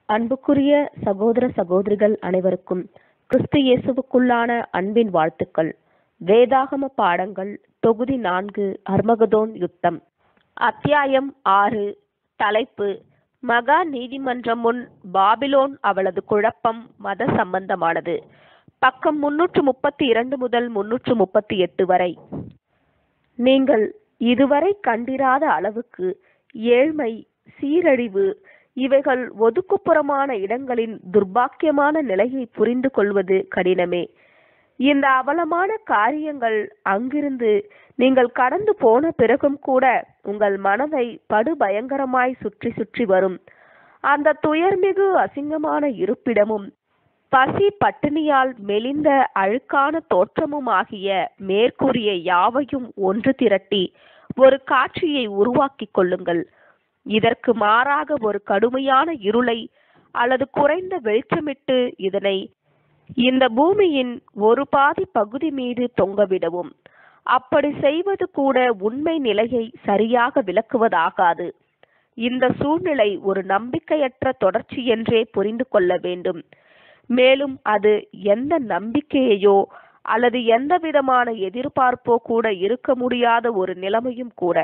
அன்புக்குரிய சகோதர சகோதரிகள் அனைவருக்கும் கிறிஸ்து இயேசுவுக்குள்ளான அன்பின் வாழ்த்துக்கள் வேதாகம பாடங்கள் தொகுதி நான்கு அர்மகதோன் யுத்தம் அத்தியாயம் ஆறு தலைப்பு மகா நீதிமன்றம் முன் பாபிலோன் அவளது குழப்பம் மத சம்பந்தமானது பக்கம் முன்னூற்று முப்பத்தி இரண்டு முதல் முன்னூற்று முப்பத்தி எட்டு வரை நீங்கள் இதுவரை கண்டிராத அளவுக்கு ஏழ்மை சீரழிவு இவைகள் ஒதுக்குப்புறமான இடங்களின் துர்பாக்கியமான நிலையை புரிந்து கொள்வது கடினமே இந்த அவலமான காரியங்கள் அங்கிருந்து நீங்கள் கடந்து போன பிறகும் கூட உங்கள் மனதை படுபயங்கரமாய் சுற்றி சுற்றி வரும் அந்த துயர்மிகு அசிங்கமான இருப்பிடமும் பசி பட்டினியால் மெலிந்த அழுக்கான தோற்றமும் ஆகிய மேற்கூறிய யாவையும் ஒன்று திரட்டி ஒரு காட்சியை உருவாக்கிக் கொள்ளுங்கள் இதற்கு மாறாக ஒரு கடுமையான இருளை அல்லது குறைந்த வெளிச்சமிட்டு இதனை இந்த பூமியின் ஒரு பாதி பகுதி மீது தொங்கவிடவும் அப்படி செய்வது கூட உண்மை நிலையை சரியாக விளக்குவதாகாது இந்த சூழ்நிலை ஒரு நம்பிக்கையற்ற தொடர்ச்சி என்றே புரிந்து கொள்ள வேண்டும் மேலும் அது எந்த நம்பிக்கையையோ அல்லது எந்த விதமான எதிர்பார்ப்போ கூட இருக்க முடியாத ஒரு நிலைமையும் கூட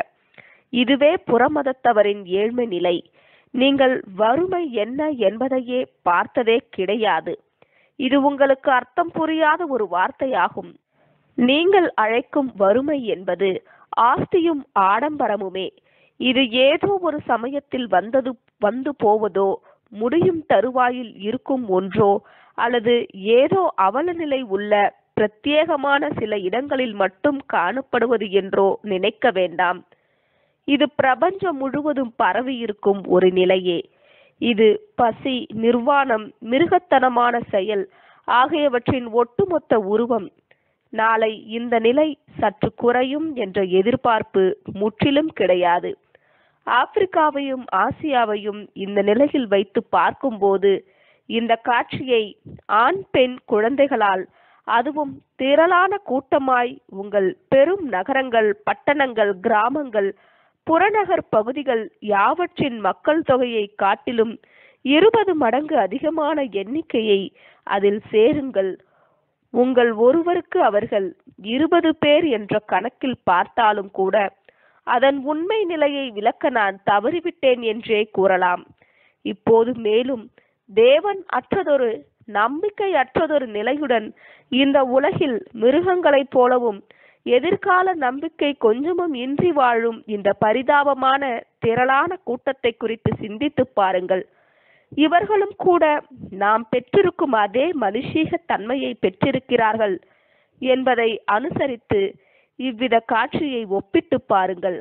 இதுவே புறமதத்தவரின் ஏழ்மை நிலை நீங்கள் வறுமை என்ன என்பதையே பார்த்ததே கிடையாது இது உங்களுக்கு அர்த்தம் புரியாத ஒரு வார்த்தையாகும் நீங்கள் அழைக்கும் வறுமை என்பது ஆஸ்தியும் ஆடம்பரமுமே இது ஏதோ ஒரு சமயத்தில் வந்தது வந்து போவதோ முடியும் தருவாயில் இருக்கும் ஒன்றோ அல்லது ஏதோ அவல நிலை உள்ள பிரத்யேகமான சில இடங்களில் மட்டும் காணப்படுவது என்றோ நினைக்க வேண்டாம் இது பிரபஞ்சம் முழுவதும் பரவி இருக்கும் ஒரு நிலையே இது பசி நிர்வாணம் மிருகத்தனமான செயல் ஆகியவற்றின் ஒட்டுமொத்த உருவம் நாளை இந்த நிலை சற்று குறையும் என்ற எதிர்பார்ப்பு முற்றிலும் கிடையாது ஆப்பிரிக்காவையும் ஆசியாவையும் இந்த நிலையில் வைத்து பார்க்கும்போது இந்த காட்சியை ஆண் பெண் குழந்தைகளால் அதுவும் திரளான கூட்டமாய் உங்கள் பெரும் நகரங்கள் பட்டணங்கள் கிராமங்கள் புறநகர் பகுதிகள் யாவற்றின் மக்கள் தொகையை காட்டிலும் இருபது மடங்கு அதிகமான எண்ணிக்கையை அதில் சேருங்கள் உங்கள் ஒருவருக்கு அவர்கள் இருபது பேர் என்ற கணக்கில் பார்த்தாலும் கூட அதன் உண்மை நிலையை விளக்க நான் தவறிவிட்டேன் என்றே கூறலாம் இப்போது மேலும் தேவன் அற்றதொரு நம்பிக்கை அற்றதொரு நிலையுடன் இந்த உலகில் மிருகங்களைப் போலவும் எதிர்கால நம்பிக்கை கொஞ்சமும் இன்றி வாழும் இந்த பரிதாபமான திரளான கூட்டத்தை குறித்து சிந்தித்து பாருங்கள் இவர்களும் கூட நாம் பெற்றிருக்கும் அதே மனுஷீக தன்மையை பெற்றிருக்கிறார்கள் என்பதை அனுசரித்து இவ்வித காட்சியை ஒப்பிட்டு பாருங்கள்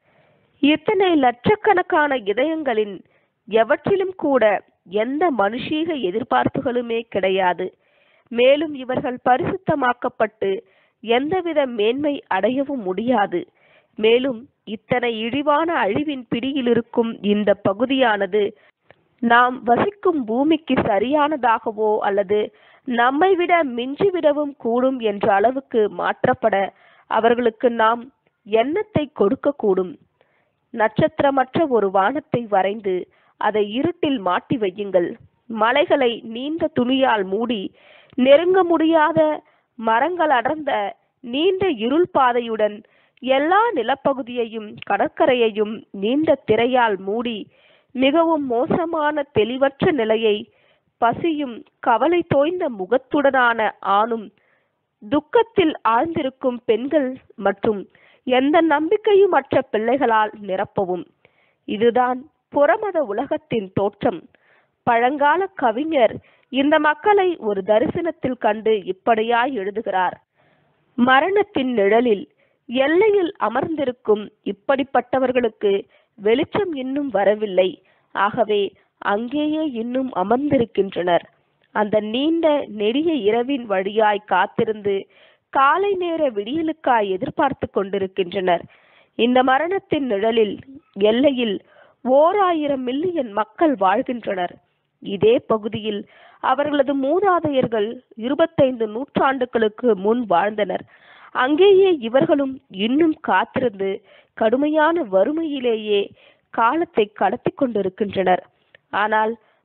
இத்தனை லட்சக்கணக்கான இதயங்களின் எவற்றிலும் கூட எந்த மனுஷீக எதிர்பார்ப்புகளுமே கிடையாது மேலும் இவர்கள் பரிசுத்தமாக்கப்பட்டு எந்தவித மேன்மை அடையவும் முடியாது மேலும் இத்தனை இழிவான அழிவின் பிடியில் இருக்கும் இந்த பகுதியானது நாம் வசிக்கும் பூமிக்கு சரியானதாகவோ அல்லது நம்மை விட மிஞ்சிவிடவும் கூடும் என்ற அளவுக்கு மாற்றப்பட அவர்களுக்கு நாம் எண்ணத்தை கொடுக்க கூடும் நட்சத்திரமற்ற ஒரு வானத்தை வரைந்து அதை இருட்டில் மாட்டி வையுங்கள் மலைகளை நீண்ட துணியால் மூடி நெருங்க முடியாத மரங்கள் அடர்ந்த நீண்ட இருள் பாதையுடன் எல்லா நிலப்பகுதியையும் கடற்கரையையும் நீண்ட திரையால் மூடி மிகவும் மோசமான தெளிவற்ற நிலையை பசியும் கவலை தோய்ந்த முகத்துடனான ஆணும் துக்கத்தில் ஆழ்ந்திருக்கும் பெண்கள் மற்றும் எந்த நம்பிக்கையும் அற்ற பிள்ளைகளால் நிரப்பவும் இதுதான் புறமத உலகத்தின் தோற்றம் பழங்கால கவிஞர் இந்த மக்களை ஒரு தரிசனத்தில் கண்டு இப்படியாய் எழுதுகிறார் மரணத்தின் நிழலில் எல்லையில் அமர்ந்திருக்கும் இப்படிப்பட்டவர்களுக்கு வெளிச்சம் இன்னும் வரவில்லை ஆகவே அங்கேயே இன்னும் அமர்ந்திருக்கின்றனர் அந்த நீண்ட நெடிய இரவின் வழியாய் காத்திருந்து காலை நேர விடியலுக்காய் எதிர்பார்த்து கொண்டிருக்கின்றனர் இந்த மரணத்தின் நிழலில் எல்லையில் ஓர் ஆயிரம் மில்லியன் மக்கள் வாழ்கின்றனர் இதே பகுதியில் அவர்களது மூதாதையர்கள் இருபத்தைந்து நூற்றாண்டுகளுக்கு முன் வாழ்ந்தனர் அங்கேயே இவர்களும் இன்னும் காத்திருந்து கடுமையான வறுமையிலேயே காலத்தை கடத்தி கொண்டிருக்கின்றனர் ஆனால்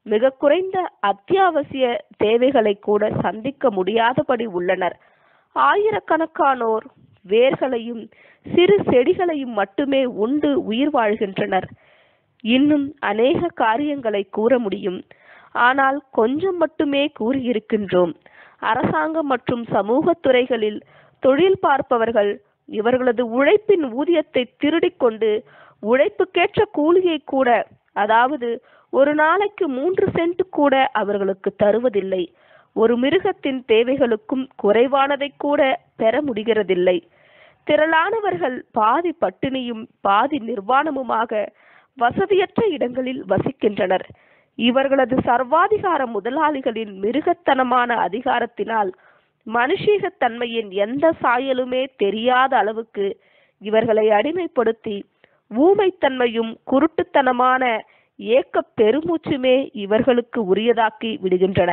மிக குறைந்த அத்தியாவசிய தேவைகளை கூட சந்திக்க முடியாதபடி உள்ளனர் ஆயிரக்கணக்கானோர் வேர்களையும் சிறு செடிகளையும் மட்டுமே உண்டு உயிர் வாழ்கின்றனர் இன்னும் அநேக காரியங்களை கூற முடியும் ஆனால் கொஞ்சம் மட்டுமே கூறியிருக்கின்றோம் அரசாங்கம் மற்றும் சமூக துறைகளில் தொழில் பார்ப்பவர்கள் இவர்களது உழைப்பின் ஊதியத்தை திருடிக் கொண்டு உழைப்புக்கேற்ற கூலியை கூட அதாவது ஒரு நாளைக்கு மூன்று சென்ட் கூட அவர்களுக்கு தருவதில்லை ஒரு மிருகத்தின் தேவைகளுக்கும் குறைவானதை கூட பெற முடிகிறதில்லை திரளானவர்கள் பாதி பட்டினியும் பாதி நிர்வாணமுமாக வசதியற்ற இடங்களில் வசிக்கின்றனர் இவர்களது சர்வாதிகார முதலாளிகளின் மிருகத்தனமான அதிகாரத்தினால் மனுஷீகத் தன்மையின் எந்த சாயலுமே தெரியாத அளவுக்கு இவர்களை அடிமைப்படுத்தி ஊமைத்தன்மையும் குருட்டுத்தனமான ஏக்கப் பெருமூச்சுமே இவர்களுக்கு உரியதாக்கி விடுகின்றன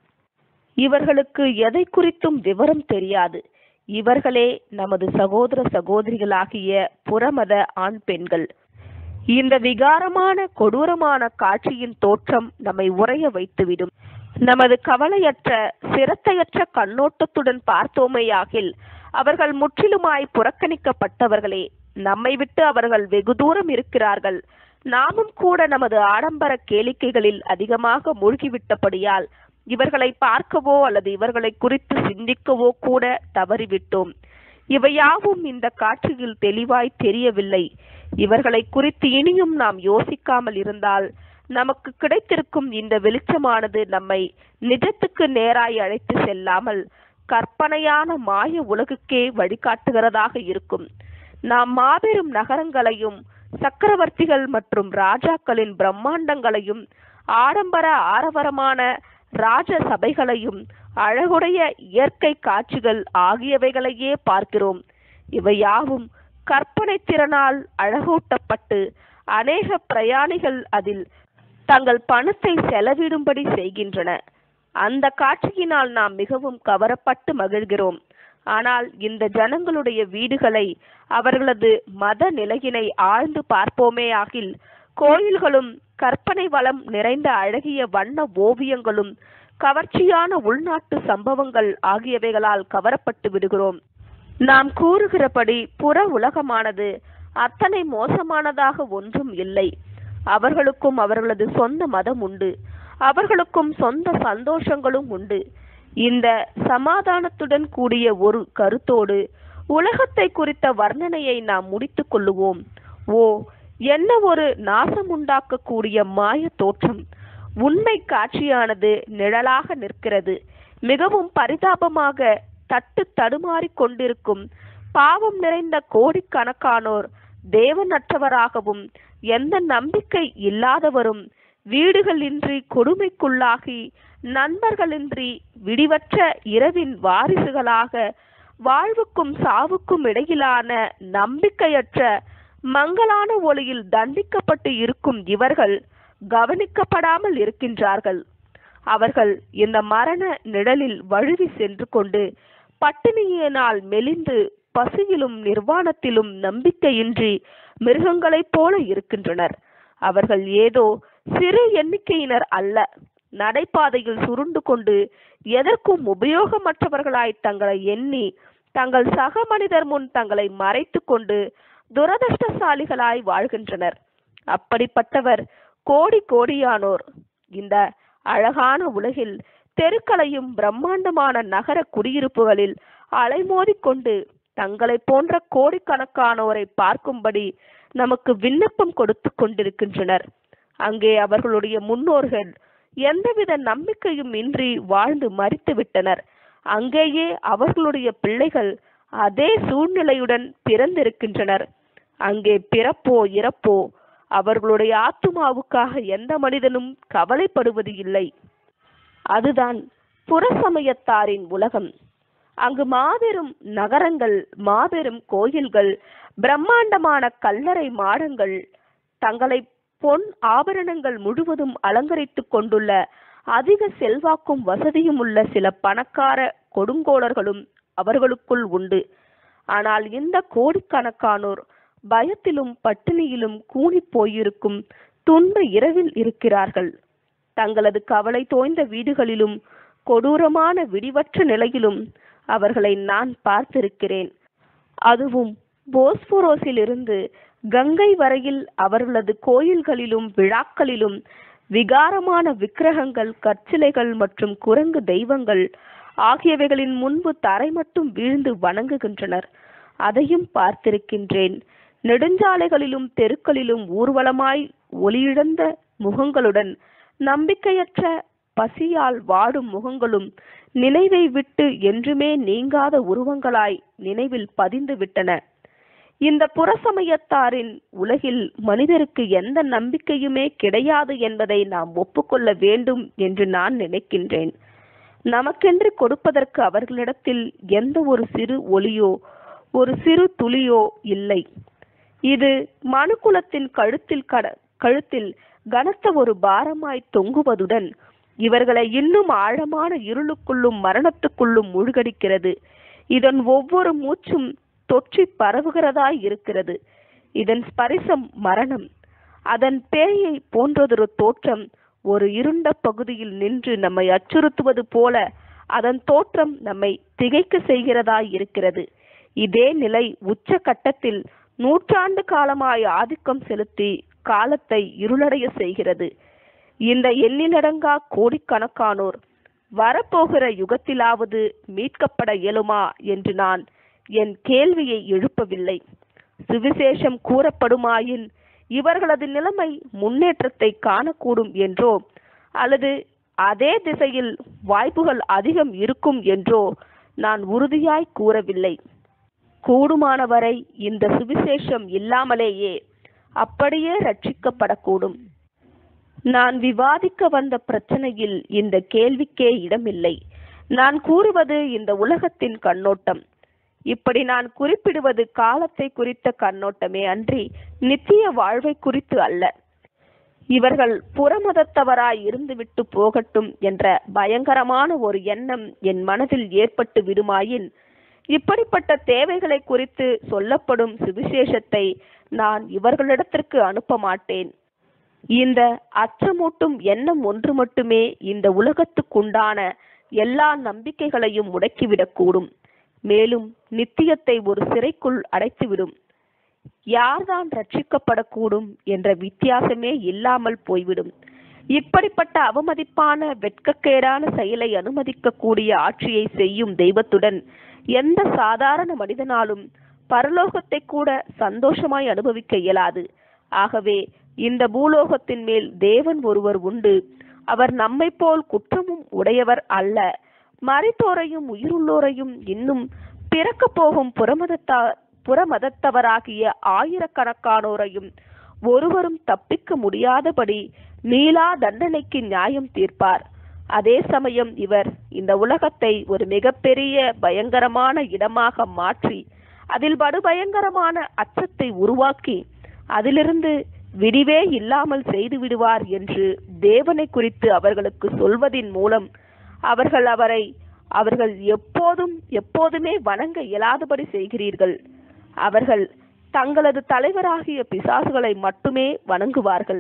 இவர்களுக்கு எதை குறித்தும் விவரம் தெரியாது இவர்களே நமது சகோதர சகோதரிகளாகிய புறமத ஆண் பெண்கள் இந்த விகாரமான கொடூரமான காட்சியின் தோற்றம் நம்மை உறைய வைத்துவிடும் நமது கவலையற்ற சிரத்தையற்ற கண்ணோட்டத்துடன் பார்த்தோமேயாகில் அவர்கள் முற்றிலுமாய் புறக்கணிக்கப்பட்டவர்களே நம்மை விட்டு அவர்கள் வெகு தூரம் இருக்கிறார்கள் நாமும் கூட நமது ஆடம்பர கேளிக்கைகளில் அதிகமாக மூழ்கிவிட்டபடியால் இவர்களை பார்க்கவோ அல்லது இவர்களை குறித்து சிந்திக்கவோ கூட தவறிவிட்டோம் இவையாவும் இந்த காட்சியில் தெளிவாய் தெரியவில்லை இவர்களை குறித்து இனியும் நாம் யோசிக்காமல் இருந்தால் நமக்கு கிடைத்திருக்கும் இந்த வெளிச்சமானது நம்மை நிஜத்துக்கு நேராய் அழைத்து செல்லாமல் கற்பனையான மாய உலகுக்கே வழிகாட்டுகிறதாக இருக்கும் நாம் மாபெரும் நகரங்களையும் சக்கரவர்த்திகள் மற்றும் ராஜாக்களின் பிரம்மாண்டங்களையும் ஆடம்பர ஆரவரமான ராஜ சபைகளையும் அழகுடைய இயற்கை காட்சிகள் ஆகியவைகளையே பார்க்கிறோம் இவையாவும் கற்பனை திறனால் அழகூட்டப்பட்டு அநேக பிரயாணிகள் அதில் தங்கள் பணத்தை செலவிடும்படி செய்கின்றன அந்த காட்சியினால் நாம் மிகவும் கவரப்பட்டு மகிழ்கிறோம் ஆனால் இந்த ஜனங்களுடைய வீடுகளை அவர்களது மத நிலையினை ஆழ்ந்து பார்ப்போமே ஆகில் கோயில்களும் கற்பனை வளம் நிறைந்த அழகிய வண்ண ஓவியங்களும் கவர்ச்சியான உள்நாட்டு சம்பவங்கள் ஆகியவைகளால் கவரப்பட்டு விடுகிறோம் நாம் கூறுகிறபடி புற உலகமானது அத்தனை மோசமானதாக ஒன்றும் இல்லை அவர்களுக்கும் அவர்களது சொந்த மதம் உண்டு அவர்களுக்கும் சொந்த சந்தோஷங்களும் உண்டு இந்த சமாதானத்துடன் கூடிய ஒரு கருத்தோடு உலகத்தை குறித்த வர்ணனையை நாம் முடித்துக் கொள்ளுவோம் ஓ என்ன ஒரு நாசமுண்டாக்கக்கூடிய மாய தோற்றம் உண்மை காட்சியானது நிழலாக நிற்கிறது மிகவும் பரிதாபமாக தட்டு தடுமாறிக் கொண்டிருக்கும் பாவம் நிறைந்த கோடிக்கணக்கானோர் தேவனற்றவராகவும் எந்த நம்பிக்கை இல்லாதவரும் வீடுகளின்றி கொடுமைக்குள்ளாகி நண்பர்களின்றி விடிவற்ற இரவின் வாரிசுகளாக வாழ்வுக்கும் சாவுக்கும் இடையிலான நம்பிக்கையற்ற மங்கலான ஒளியில் தண்டிக்கப்பட்டு இருக்கும் இவர்கள் கவனிக்கப்படாமல் இருக்கின்றார்கள் அவர்கள் இந்த மரண நிழலில் வழுவி சென்று கொண்டு பட்டினியினால் மெலிந்து பசியிலும் நிர்வாணத்திலும் நம்பிக்கையின்றி மிருகங்களைப் போல இருக்கின்றனர் அவர்கள் ஏதோ சிறு எண்ணிக்கையினர் அல்ல நடைபாதையில் சுருண்டு கொண்டு எதற்கும் உபயோகமற்றவர்களாய் தங்களை எண்ணி தங்கள் சக மனிதர் முன் தங்களை மறைத்து கொண்டு துரதிருஷ்டசாலிகளாய் வாழ்கின்றனர் அப்படிப்பட்டவர் கோடி கோடியானோர் இந்த அழகான உலகில் தெருக்களையும் பிரம்மாண்டமான நகர குடியிருப்புகளில் அலைமோதிக் கொண்டு தங்களை போன்ற கோடிக்கணக்கானோரை பார்க்கும்படி நமக்கு விண்ணப்பம் கொடுத்து கொண்டிருக்கின்றனர் அங்கே அவர்களுடைய முன்னோர்கள் எந்தவித நம்பிக்கையும் இன்றி வாழ்ந்து மறித்து விட்டனர் அங்கேயே அவர்களுடைய பிள்ளைகள் அதே சூழ்நிலையுடன் பிறந்திருக்கின்றனர் அங்கே பிறப்போ இறப்போ அவர்களுடைய ஆத்துமாவுக்காக எந்த மனிதனும் கவலைப்படுவது இல்லை அதுதான் புறசமயத்தாரின் உலகம் அங்கு மாபெரும் நகரங்கள் மாபெரும் கோயில்கள் பிரம்மாண்டமான கல்லறை மாடங்கள் தங்களை பொன் ஆபரணங்கள் முழுவதும் அலங்கரித்துக் கொண்டுள்ள அதிக செல்வாக்கும் வசதியும் உள்ள சில பணக்கார கொடுங்கோளர்களும் அவர்களுக்குள் உண்டு ஆனால் இந்த கோடிக்கணக்கானோர் பயத்திலும் பட்டினியிலும் கூனிப் போயிருக்கும் துன்ப இரவில் இருக்கிறார்கள் தங்களது கவலை தோய்ந்த வீடுகளிலும் கொடூரமான விடிவற்ற நிலையிலும் அவர்களை நான் பார்த்திருக்கிறேன் அதுவும் போஸ்போரோஸிலிருந்து கங்கை வரையில் அவர்களது கோயில்களிலும் விழாக்களிலும் விகாரமான விக்கிரகங்கள் கற்சிலைகள் மற்றும் குரங்கு தெய்வங்கள் ஆகியவைகளின் முன்பு தரை மட்டும் வீழ்ந்து வணங்குகின்றனர் அதையும் பார்த்திருக்கின்றேன் நெடுஞ்சாலைகளிலும் தெருக்களிலும் ஊர்வலமாய் ஒளியிழந்த முகங்களுடன் நம்பிக்கையற்ற பசியால் வாடும் முகங்களும் நினைவை விட்டு என்றுமே நீங்காத உருவங்களாய் நினைவில் பதிந்து விட்டன இந்த புறசமயத்தாரின் உலகில் மனிதருக்கு எந்த நம்பிக்கையுமே கிடையாது என்பதை நாம் ஒப்புக்கொள்ள வேண்டும் என்று நான் நினைக்கின்றேன் நமக்கென்று கொடுப்பதற்கு அவர்களிடத்தில் எந்த ஒரு சிறு ஒளியோ ஒரு சிறு துளியோ இல்லை இது மனுக்குலத்தின் கழுத்தில் கட கழுத்தில் கனத்த ஒரு பாரமாய் தொங்குவதுடன் இவர்களை இன்னும் ஆழமான இருளுக்குள்ளும் மரணத்துக்குள்ளும் மூழ்கடிக்கிறது இதன் ஒவ்வொரு மூச்சும் தொற்றி பரவுகிறதாய் இருக்கிறது இதன் ஸ்பரிசம் மரணம் அதன் பேயை போன்றதொரு தோற்றம் ஒரு இருண்ட பகுதியில் நின்று நம்மை அச்சுறுத்துவது போல அதன் தோற்றம் நம்மை திகைக்க செய்கிறதாய் இருக்கிறது இதே நிலை உச்ச கட்டத்தில் நூற்றாண்டு காலமாய் ஆதிக்கம் செலுத்தி காலத்தை இருளடைய செய்கிறது இந்த எண்ணிலடங்கா கோடிக்கணக்கானோர் வரப்போகிற யுகத்திலாவது மீட்கப்பட இயலுமா என்று நான் என் கேள்வியை எழுப்பவில்லை சுவிசேஷம் கூறப்படுமாயின் இவர்களது நிலைமை முன்னேற்றத்தை காணக்கூடும் என்றோ அல்லது அதே திசையில் வாய்ப்புகள் அதிகம் இருக்கும் என்றோ நான் உறுதியாய் கூறவில்லை கூடுமானவரை இந்த சுவிசேஷம் இல்லாமலேயே அப்படியே ரட்சிக்கப்படக்கூடும் நான் விவாதிக்க வந்த பிரச்சனையில் இந்த கேள்விக்கே இடமில்லை நான் கூறுவது இந்த உலகத்தின் கண்ணோட்டம் இப்படி நான் குறிப்பிடுவது காலத்தை குறித்த கண்ணோட்டமே அன்றி நித்திய வாழ்வை குறித்து அல்ல இவர்கள் புறமதத்தவராய் இருந்துவிட்டு போகட்டும் என்ற பயங்கரமான ஒரு எண்ணம் என் மனதில் ஏற்பட்டு விடுமாயின் இப்படிப்பட்ட தேவைகளை குறித்து சொல்லப்படும் சுவிசேஷத்தை நான் இவர்களிடத்திற்கு அனுப்ப மாட்டேன் இந்த அச்சமூட்டும் எண்ணம் ஒன்று மட்டுமே இந்த உலகத்துக்குண்டான எல்லா நம்பிக்கைகளையும் முடக்கிவிடக்கூடும் மேலும் நித்தியத்தை ஒரு சிறைக்குள் அடைத்துவிடும் யார்தான் ரட்சிக்கப்படக்கூடும் என்ற வித்தியாசமே இல்லாமல் போய்விடும் இப்படிப்பட்ட அவமதிப்பான வெட்கக்கேடான செயலை அனுமதிக்கக்கூடிய ஆட்சியை செய்யும் தெய்வத்துடன் எந்த சாதாரண மனிதனாலும் பரலோகத்தை கூட சந்தோஷமாய் அனுபவிக்க இயலாது ஆகவே இந்த பூலோகத்தின் மேல் தேவன் ஒருவர் உண்டு அவர் நம்மை போல் குற்றமும் உடையவர் அல்ல மறைத்தோரையும் உயிருள்ளோரையும் இன்னும் பிறக்க போகும் புறமதத்தா புறமதத்தவராகிய ஆயிரக்கணக்கானோரையும் ஒருவரும் தப்பிக்க முடியாதபடி மீளா தண்டனைக்கு நியாயம் தீர்ப்பார் அதே சமயம் இவர் இந்த உலகத்தை ஒரு மிகப்பெரிய பயங்கரமான இடமாக மாற்றி அதில் படுபயங்கரமான அச்சத்தை உருவாக்கி அதிலிருந்து விடிவே இல்லாமல் செய்து விடுவார் என்று தேவனை குறித்து அவர்களுக்கு சொல்வதின் மூலம் அவர்கள் அவரை அவர்கள் எப்போதும் எப்போதுமே வணங்க இயலாதபடி செய்கிறீர்கள் அவர்கள் தங்களது தலைவராகிய பிசாசுகளை மட்டுமே வணங்குவார்கள்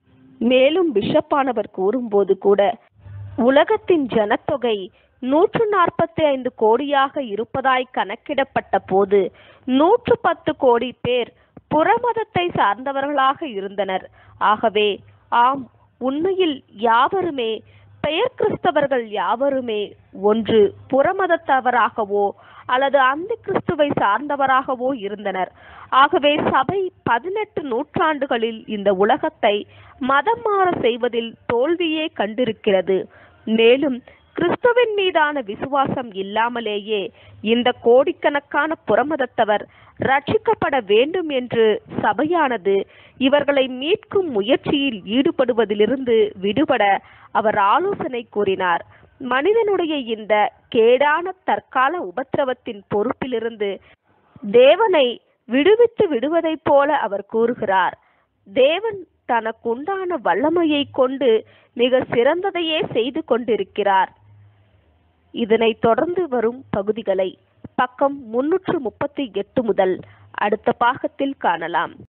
மேலும் பிஷப்பானவர் கூறும்போது கூட உலகத்தின் ஜனத்தொகை நூற்று நாற்பத்தி ஐந்து கோடியாக இருப்பதாய் கணக்கிடப்பட்ட போது நூற்று பத்து கோடி பேர் புறமதத்தை சார்ந்தவர்களாக இருந்தனர் ஆகவே ஆம் உண்மையில் யாவருமே பெயர் கிறிஸ்தவர்கள் யாவருமே ஒன்று புறமதத்தவராகவோ அல்லது அந்த கிறிஸ்துவை சார்ந்தவராகவோ இருந்தனர் ஆகவே சபை பதினெட்டு நூற்றாண்டுகளில் இந்த உலகத்தை மதம் மாற செய்வதில் தோல்வியே கண்டிருக்கிறது மேலும் கிறிஸ்துவின் மீதான விசுவாசம் இல்லாமலேயே இந்த கோடிக்கணக்கான புறமதத்தவர் ரட்சிக்கப்பட வேண்டும் என்று சபையானது இவர்களை மீட்கும் முயற்சியில் ஈடுபடுவதிலிருந்து விடுபட அவர் ஆலோசனை கூறினார் மனிதனுடைய இந்த கேடான தற்கால உபத்திரவத்தின் பொறுப்பிலிருந்து தேவனை விடுவித்து விடுவதைப் போல அவர் கூறுகிறார் தேவன் தனக்குண்டான வல்லமையை கொண்டு மிக சிறந்ததையே செய்து கொண்டிருக்கிறார் இதனை தொடர்ந்து வரும் பகுதிகளை பக்கம் முன்னூற்று முப்பத்தி எட்டு முதல் அடுத்த பாகத்தில் காணலாம்